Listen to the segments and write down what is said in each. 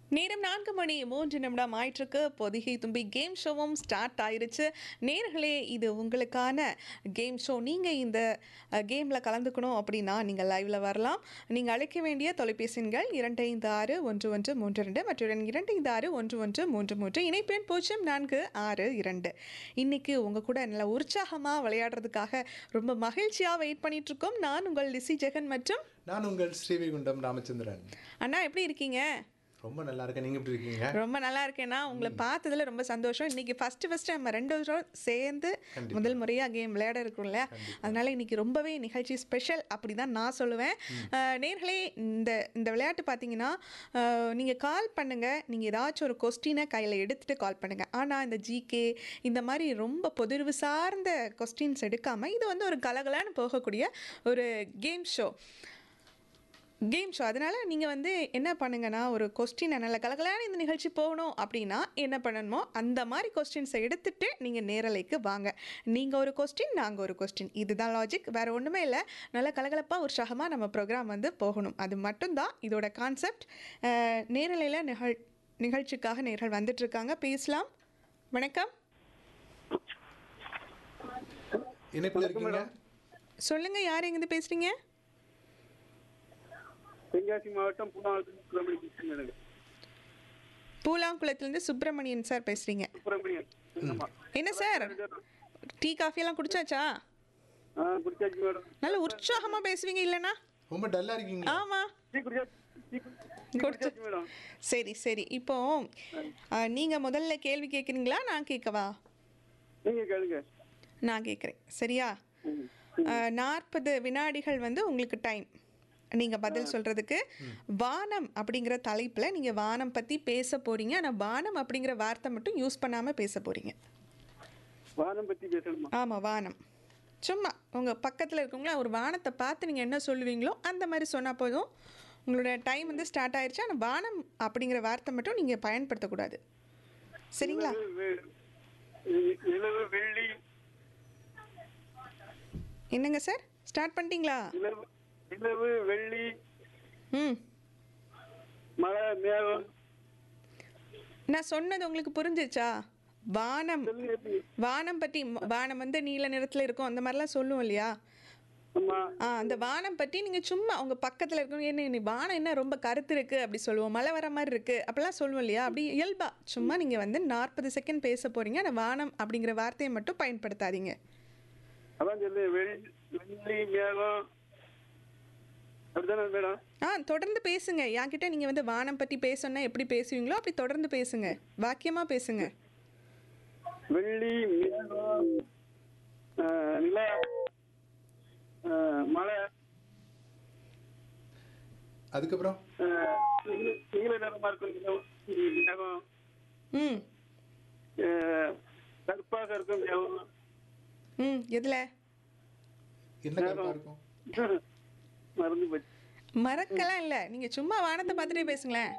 நேரம் நான்கு மணி மூன்று நிமிடம் ஆயிட்டிருக்கு பொதிகை தும்பி கேம் ஷோவும் ஸ்டார்ட் ஆயிருச்சு நேர்களே இது உங்களுக்கான கேம் ஷோ நீங்கள் இந்த கேமில் கலந்துக்கணும் அப்படின்னா நீங்கள் லைவில் வரலாம் நீங்கள் அழைக்க வேண்டிய தொலைபேசி எண்கள் இரண்டு ஐந்து ஆறு ஒன்று ஒன்று மூன்று ரெண்டு மற்றும் இரண்டு ஐந்து ஆறு ஒன்று ஒன்று மூன்று மூன்று இணைப்பெண் பூஜ்ஜியம் நான்கு ஆறு இரண்டு இன்னைக்கு உங்கள் கூட நல்ல உற்சாகமாக விளையாடுறதுக்காக ரொம்ப மகிழ்ச்சியாக வெயிட் பண்ணிட்டு இருக்கோம் நான் உங்கள் லிசி ஜெகன் மற்றும் நான் உங்கள் ஸ்ரீவைகுண்டம் ராமச்சந்திரன் அண்ணா எப்படி இருக்கீங்க ரொம்ப நல்லா இருக்கேன் நீங்க எப்படி இருக்கீங்க ரொம்ப நல்லா இருக்கேன்னா உங்களை பார்த்ததுல ரொம்ப சந்தோஷம் இன்னைக்கு ஃபர்ஸ்ட் ஃபர்ஸ்ட் நம்ம ரெண்டு வருஷம் சேர்ந்து முதல் முறையா கேம் விளையாட இருக்கோம்ல அதனால இன்னைக்கு ரொம்பவே நிகழ்ச்சி ஸ்பெஷல் அப்படி தான் நான் சொல்லுவேன் அஹ், நேர்களே இந்த இந்த விளையாட்டு பார்த்தீங்கன்னா அஹ், நீங்க கால் பண்ணுங்க நீங்க ஏதாச்சும் ஒரு கொஸ்டினை கையில் எடுத்துட்டு கால் பண்ணுங்க ஆனால் இந்த ஜிகே இந்த மாதிரி ரொம்ப பொதுர்வு சார்ந்த கொஸ்டின்ஸ் எடுக்காம இது வந்து ஒரு கலகலான்னு போகக்கூடிய ஒரு கேம் ஷோ கேம் ஷோ அதனால் நீங்கள் வந்து என்ன பண்ணுங்கன்னா ஒரு கொஸ்டினை நல்ல கலகலான இந்த நிகழ்ச்சி போகணும் அப்படின்னா என்ன பண்ணணுமோ அந்த மாதிரி கொஸ்டின்ஸை எடுத்துட்டு நீங்கள் நேரலைக்கு வாங்க நீங்கள் ஒரு கொஸ்டின் நாங்கள் ஒரு கொஸ்டின் இதுதான் லாஜிக் வேறு ஒன்றுமே இல்லை நல்ல கலகலப்பாக உற்சாகமாக நம்ம ப்ரோக்ராம் வந்து போகணும் அது மட்டும்தான் இதோட கான்செப்ட் நேரலையில் நிகழ் நிகழ்ச்சிக்காக நேர்கள் வந்துட்டுருக்காங்க பேசலாம் வணக்கம் இணைப்பில் இருக்கீங்க சொல்லுங்கள் யார் எங்கேருந்து பேசுகிறீங்க தென்காசி மாவட்டம் பூனாவரத்தில் சுப்பிரமணியம் பேசுகிறேன் பூலாங்குளத்துலேருந்து சுப்பிரமணியன் சார் பேசுகிறீங்க சுப்பிரமணியன் ஆமா என்ன சார் டீ காஃபியெல்லாம் குடிச்சாச்சா ஆ குடிச்சாச்சு மேடம் நல்ல உற்சாகமா பேசுவீங்க இல்லைன்னா ரொம்ப டல்லா இருக்கீங்க ஆமா டீ குடிச்சாச்சு டீ குடி- டீ குடிச்சாச்சு மேடம் சரி சரி இப்போ ஆ, நீங்க முதல்ல கேள்வி கேட்குறீங்களா நான் கேட்கவா நீங்க கேளுங்க நான் கேட்குறேன் சரியா ம். நாற்பது வினாடிகள் வந்து உங்களுக்கு டைம் நீங்க பதில் சொல்றதுக்கு வானம் அப்படிங்கிற தலைப்புல நீங்க வானம் பத்தி பேச போறீங்க ஆனா வானம் அப்படிங்கிற வார்த்தை மட்டும் யூஸ் பண்ணாம பேச போறீங்க வானம் பத்தி பேசணுமா ஆமா வானம் சும்மா உங்க பக்கத்துல இருக்கவங்கள ஒரு வானத்தை பார்த்து நீங்க என்ன சொல்லுவீங்களோ அந்த மாதிரி சொன்னா போதும் உங்களோட டைம் வந்து ஸ்டார்ட் ஆயிருச்சு ஆனால் வானம் அப்படிங்கிற வார்த்தை மட்டும் நீங்க பயன்படுத்தக்கூடாது சரிங்களா நிலவு, வெ- நி- நிலவு வெள்ளி என்னங்க சார் ஸ்டார்ட் பண்ணிட்டீங்களா நிலவு நிலவு வெள்ளி ம் மழை மேகம் நான் சொன்னது உங்களுக்கு புரிஞ்சிச்சா வானம் சொல்லுங்க எப்படி? வானம் பற்றி வானம் வந்து நீல நிறத்தில் இருக்கும் அந்த மாதிரிலாம் சொல்லுவோம் இல்லையா ஆமா ஆ அந்த வானம் பற்றி நீங்கள் சும்மா உங்க பக்கத்தில் இருக்கணும் என்ன நீ வானம் என்ன ரொம்ப கருத்து இருக்கு அப்படி சொல்லுவோம் மழை வர மாதிரி இருக்கு அப்படிலாம் சொல்லுவோம் இல்லையா அப்படி இயல்பா சும்மா நீங்கள் வந்து நாற்பது செகண்ட் பேச போறீங்க ஆனால் வானம் அப்படிங்கிற வார்த்தையை மட்டும் பயன்படுத்தாதீங்க அதான் சொல்லு வெள்ளி வெள்ளி மேகம் அப்படிதானே மேடம் ஆ தொடர்ந்து பேசுங்க என்கிட்ட நீங்கள் வந்து வானம் பற்றி பேசணும்னா எப்படி பேசுவீங்களோ அப்படி தொடர்ந்து பேசுங்க வாக்கியமாக பேசுங்க வெள்ளி மேகம் ஆ, நிலா ஆ, மழை அதுக்கப்புறம் ஆ, நீல நீல நிறமா இருக்கும் நிலம், மேகம் ம் ஆ, கருப்பாக இருக்கும் மேகம் ம் எதில் என்ன கருப்பா இருக்கும் மறந்து போச்சு மறக்கலாம் இல்லை நீங்கள் சும்மா வானத்தை பார்த்துட்டே பேசுங்களேன்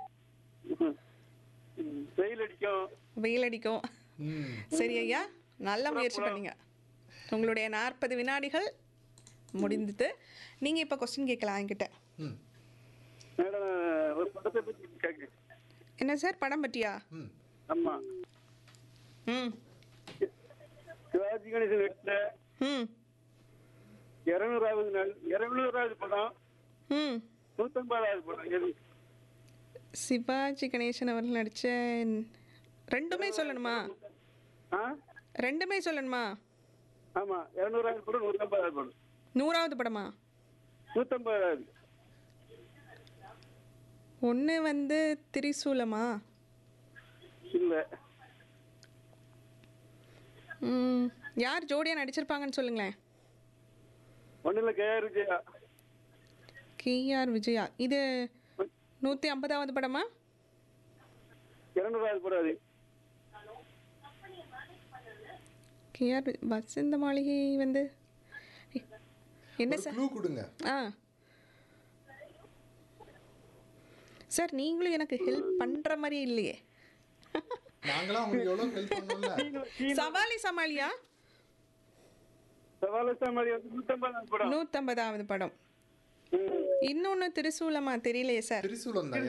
ம், வெயில் அடிக்கும் வெயில் அடிக்கும் ம் சரி ஐயா நல்ல முயற்சி பண்ணீங்க உங்களுடைய நாற்பது வினாடிகள் முடிந்தது நீங்கள் இப்போ கொஸ்டின் கேட்கலாம் என்கிட்ட ம் மேடம் ஒரு படத்தை பத்தி கேட்க என்ன சார் படம் பற்றியா ம் ஆமா ம் சிவாஜி கணேசன் நடித்த ம் இருநூறாவது நாள் இருநூறாவது படம் ம் நூத்தம்பதாவது படம் எது சிவாஜி கணேசன் அவர்கள் நடித்த ரெண்டுமே சொல்லணுமா ஆ ரெண்டுமே சொல்லணுமா ஆமா இருநூறாவது படம் நூத்தம்பதாவது படம் நூறாவது படமா நூத்தம்பதாவது ஒன்று வந்து திரிசூலமா இல்ல ம் யார் ஜோடியாக நடிச்சிருப்பாங்கன்னு சொல்லுங்களேன் ஒண்ணுல கேஆர் விஜயா கேஆர் விஜயா இது நூற்றி ஐம்பதாவது படமா இருநூறாவது படம் அது கேஆர் வசந்த மாளிகை வந்து எ- என்ன ஒரு சார் க்ளூ கொடுங்க ஆ சார் நீங்களும் எனக்கு ஹெல்ப் பண்ணுற மாதிரி இல்லையே நாங்களாம் உங்களுக்கு எவ்வளோ ஹெல்ப் பண்ணோம்ல சவாலி சமாளியா சவாலசாமி வந்து நூத்தம்பதாவது படம் நூற்றம்பதாவது படம் ம். இன்னொன்று திரிசூலமா தெரியலையே சார் திரிசூலம் தான்